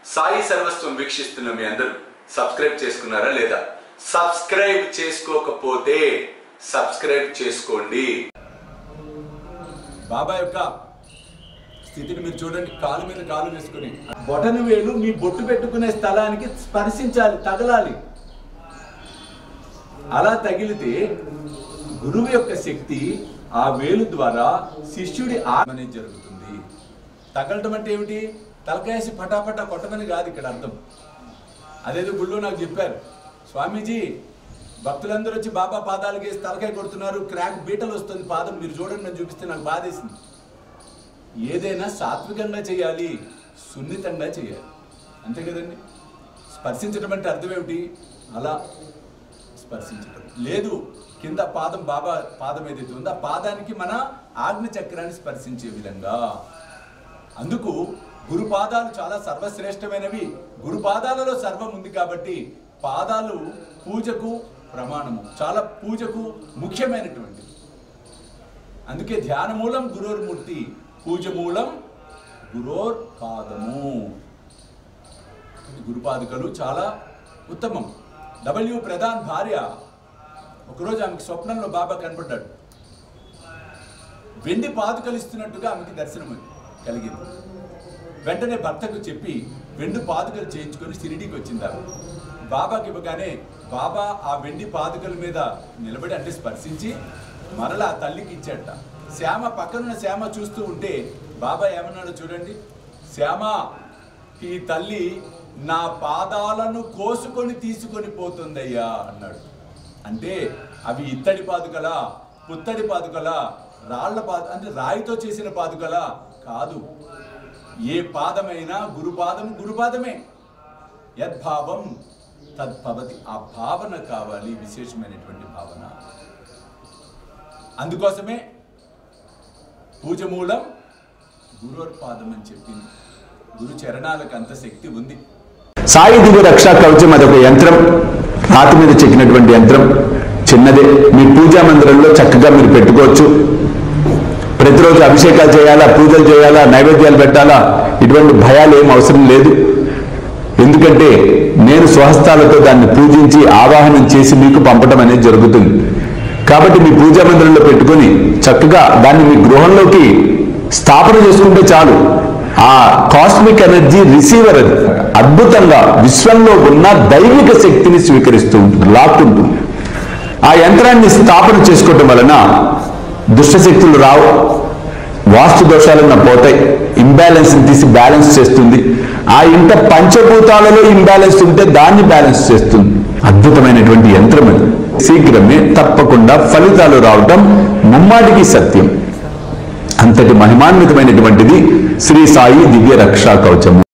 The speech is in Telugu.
సాయి సర్వస్వం వీక్షిస్తున్న మీ అందరూ సబ్స్క్రైబ్ చేసుకున్నారా లేదా సబ్స్క్రైబ్ చేసుకోకపోతే సబ్స్క్రైబ్ చేసుకోండి బాబా యొక్క స్థితిని మీరు చూడండి కాలు మీద కాలు వేసుకుని బొటను వేలు మీ బొట్టు పెట్టుకునే స్థలానికి స్పర్శించాలి తగలాలి అలా తగిలితే గురువు యొక్క శక్తి ఆ వేలు ద్వారా శిష్యుడి ఆత్మ అనేది జరుగుతుంది తగలటం అంటే ఏమిటి తలకాయసి పటాపటా కొట్టమని కాదు ఇక్కడ అర్థం అదేదో గుళ్ళో నాకు చెప్పారు స్వామీజీ భక్తులందరూ వచ్చి బాబా పాదాలకి వేసి తలకాయ కొడుతున్నారు క్రాక్ బీటలు వస్తుంది పాదం మీరు చూడండి నేను చూపిస్తే నాకు బాధేసింది ఏదైనా సాత్వికంగా చేయాలి సున్నితంగా చేయాలి అంతే కదండి స్పర్శించడం అంటే అర్థం ఏమిటి అలా స్పర్శించడం లేదు కింద పాదం బాబా పాదం ఏదైతే ఉందో ఆ పాదానికి మన ఆజ్ఞ చక్రాన్ని స్పర్శించే విధంగా అందుకు గురు పాదాలు చాలా సర్వశ్రేష్టమైనవి గురు పాదాలలో సర్వం ఉంది కాబట్టి పాదాలు పూజకు ప్రమాణము చాలా పూజకు ముఖ్యమైనటువంటి అందుకే ధ్యాన మూలం గురోర్మూర్తి పూజ మూలం గురోర్ పాదము గురుపాదుకలు చాలా ఉత్తమం డబ్ల్యూ ప్రధాన్ భార్య ఒకరోజు ఆమెకు స్వప్నంలో బాబా కనపడ్డాడు వెండి పాదుకలు ఇస్తున్నట్టుగా ఆమెకి దర్శనం కలిగింది వెంటనే భర్తకు చెప్పి వెండి పాదుకలు చేయించుకొని షిరిడీకి వచ్చింది ఆమె బాబాకి ఇవ్వగానే బాబా ఆ వెండి పాదుకల మీద నిలబడి అంటే స్పర్శించి మరలా ఆ తల్లికి ఇచ్చాట శ్యామ పక్కనున్న శ్యామ చూస్తూ ఉంటే బాబా ఏమన్నాడో చూడండి శ్యామ ఈ తల్లి నా పాదాలను కోసుకొని తీసుకొని పోతుందయ్యా అన్నాడు అంటే అవి ఇత్తడి పాదుకలా పుత్తడి పాదుకలా రాళ్ల పాదు అంటే రాయితో చేసిన పాదుకలా కాదు ఏ పాదమైనా గురుపాదం గురుపాదమే యద్భావం తద్భవతి ఆ భావన కావాలి విశేషమైనటువంటి భావన అందుకోసమే పూజ మూలం గురోర్పాదం అని చెప్పింది గురు చరణాలకు అంత శక్తి ఉంది సాయి దివ్య రక్షా కవచం అదొక యంత్రం రాతి మీద చెక్కినటువంటి యంత్రం చిన్నదే మీ పూజా మందిరంలో చక్కగా మీరు పెట్టుకోవచ్చు ప్రతిరోజు అభిషేకాలు చేయాలా పూజలు చేయాలా నైవేద్యాలు పెట్టాలా ఇటువంటి భయాలు ఏం అవసరం లేదు ఎందుకంటే నేను స్వహస్తాలతో దాన్ని పూజించి ఆవాహనం చేసి మీకు పంపడం అనేది జరుగుతుంది కాబట్టి మీ పూజా మందిరంలో పెట్టుకొని చక్కగా దాన్ని మీ గృహంలోకి స్థాపన చేసుకుంటే చాలు ఆ కాస్మిక్ ఎనర్జీ రిసీవర్ అది అద్భుతంగా విశ్వంలో ఉన్న దైవిక శక్తిని స్వీకరిస్తూ ఉంటుంది లాక్కుంటుంది ఆ యంత్రాన్ని స్థాపన చేసుకోవటం వలన దుష్టశక్తులు రావు వాస్తు దోషాలన్న పోతాయి ఇంబ్యాలెన్స్ తీసి బ్యాలెన్స్ చేస్తుంది ఆ ఇంట పంచభూతాలలో ఇంబ్యాలెన్స్ ఉంటే దాన్ని బ్యాలెన్స్ చేస్తుంది అద్భుతమైనటువంటి యంత్రం అది శీఘ్రమే తప్పకుండా ఫలితాలు రావటం ముమ్మాటికి సత్యం అంతటి మహిమాన్వితమైనటువంటిది శ్రీ సాయి దివ్య రక్షా కవచము